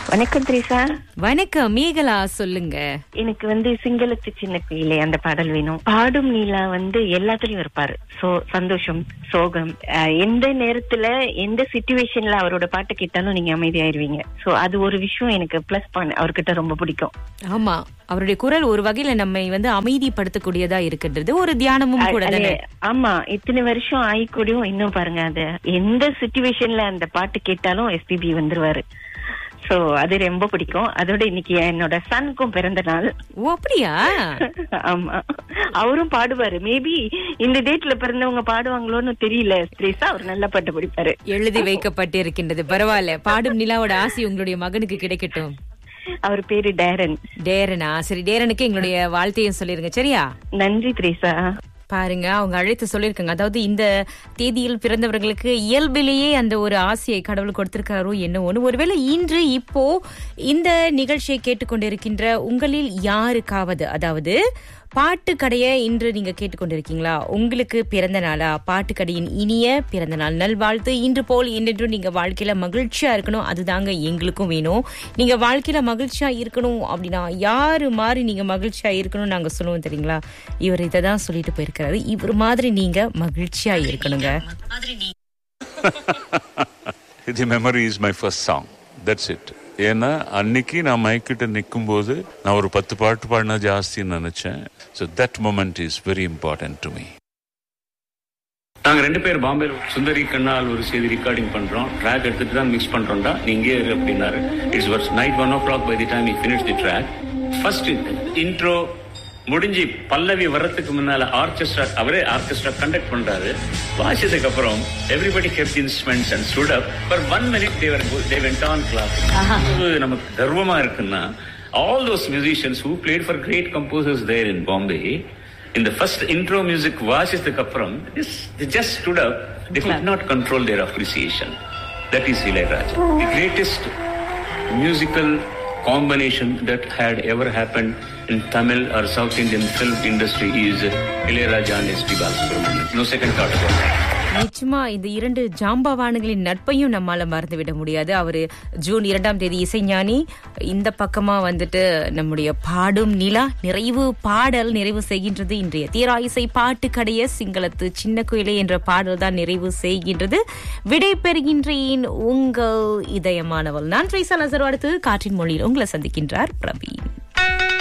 வணக்கம் திரிசா வணக்கம் மேகலா சொல்லுங்க எனக்கு வந்து சிங்களத்து சின்ன குயிலே அந்த பாடல் வேணும் பாடும் நீலா வந்து எல்லாத்துலயும் இருப்பாரு சோ சந்தோஷம் சோகம் அஹ், எந்த நேரத்துல எந்த சுச்சுவேஷன்ல அவரோட பாட்டு கேட்டாலும் நீங்க அமைதியாயிருவீங்க சோ அது ஒரு விஷயம் எனக்கு பிளஸ் பாயிண்ட் அவர்கிட்ட ரொம்ப பிடிக்கும் ஆமா அவருடைய குரல் ஒரு வகையில நம்மை வந்து அமைதிப்படுத்தக்கூடியதா இருக்கின்றது ஒரு தியானமும் கூட அது- தானே ஆமா இத்தனை வருஷம் ஆயிக்கூடயும் இன்னும் பாருங்க அது எந்த சுச்சுவேஷன்ல அந்த பாட்டு கேட்டாலும் எஸ்பிபி வந்துருவாரு சோ அது ரொம்ப பிடிக்கும் அதோட இன்னைக்கு என்னோட சனுக்கும் பிறந்த நாள் ஓ அப்படியா ஆமா அவரும் பாடுவாரு மேபி இந்த டேட்ல பிறந்தவங்க பாடுவாங்களோன்னு தெரியல ஸ்ரீசா அவர் நல்ல பாட்டு படிப்பாரு எழுதி வைக்கப்பட்டு இருக்கின்றது பரவாயில்ல பாடும் நிலாவோட ஆசை உங்களுடைய மகனுக்கு கிடைக்கட்டும் அவர் பேரு டேரன் டேரனா சரி டேரனுக்கு எங்களுடைய வாழ்த்தையும் சொல்லிருங்க சரியா நன்றி திரேசா பாருங்க அவங்க அழைத்து சொல்லியிருக்காங்க அதாவது இந்த தேதியில் பிறந்தவர்களுக்கு இயல்பிலேயே அந்த ஒரு ஆசையை கடவுள் கொடுத்திருக்காரோ என்னவோன்னு ஒருவேளை இன்று இப்போ இந்த நிகழ்ச்சியை கேட்டுக்கொண்டிருக்கின்ற உங்களில் யாருக்காவது அதாவது பாட்டு கடையை இன்று நீங்க கேட்டுக்கொண்டிருக்கீங்களா உங்களுக்கு பிறந்த நாளா பாட்டு கடையின் இனிய பிறந்த நாள் நல்வாழ்த்து இன்று போல் இன்றென்றும் நீங்க வாழ்க்கையில மகிழ்ச்சியா இருக்கணும் அதுதாங்க எங்களுக்கும் வேணும் நீங்க வாழ்க்கையில மகிழ்ச்சியா இருக்கணும் அப்படின்னா யாரு மாதிரி நீங்க மகிழ்ச்சியா இருக்கணும் நாங்க சொல்லுவோம் தெரியுங்களா இவர் இதை தான் சொல்லிட்டு போயிருக்கிறாரு இவர் மாதிரி நீங்க மகிழ்ச்சியா இருக்கணுங்க the memory is my first song that's it ஏன்னா அன்னைக்கு நான் மைக்கிட்ட நிற்கும்போது நான் ஒரு பத்து பாட்டு பாடினா ஜாஸ்தின்னு நினைச்சேன் so that moment is very important to me நாங்க ரெண்டு பேர் பாம்பே சுந்தரி கண்ணால் ஒரு செய்தி ரெக்கார்டிங் பண்றோம் ட்ராக் எடுத்துட்டு தான் மிக்ஸ் பண்றோம்டா நீ இங்கே இரு அப்படின்னாரு it's was night one o'clock by the time finish the track first intro முடிஞ்சு பல்லவி வர்றதுக்கு முன்னால ஆர்கெஸ்ட்ரா அவரே ஆர்கெஸ்ட்ரா கண்டக்ட் பண்றாரு வாசியதுக்கு அப்புறம் everybody kept instruments and stood up for one minute they were they went on class நமக்கு கர்வமா இருக்குன்னா all those musicians who played for great composers there in Bombay in the first intro music வாசித்ததுக்கு அப்புறம் they just stood up they could not control their appreciation that is Ilayaraja the greatest musical combination that had ever happened in Tamil or South Indian film industry is Ilayaraja and S.P. Balasubramanian no second thought about that நிச்சயமா இந்த இரண்டு ஜாம்பவான்களின் நட்பையும் நம்மால மறந்துவிட முடியாது அவரு June இரண்டாம் தேதி இசைஞானி இந்த பக்கமா வந்துட்டு நம்முடைய பாடும் நிலா நிறைவு பாடல் நிறைவு செய்கின்றது இன்றைய தீரா இசை பாட்டு கடைய சிங்களத்து சின்ன குயிலே என்ற பாடல் தான் நிறைவு செய்கின்றது விடை பெறுகின்றேன் உங்கள் இதயமானவள் நான் ட்ரைசா நசர் அடுத்து காற்றின் மொழியில் உங்களை சந்திக்கின்றார் பிரவீன்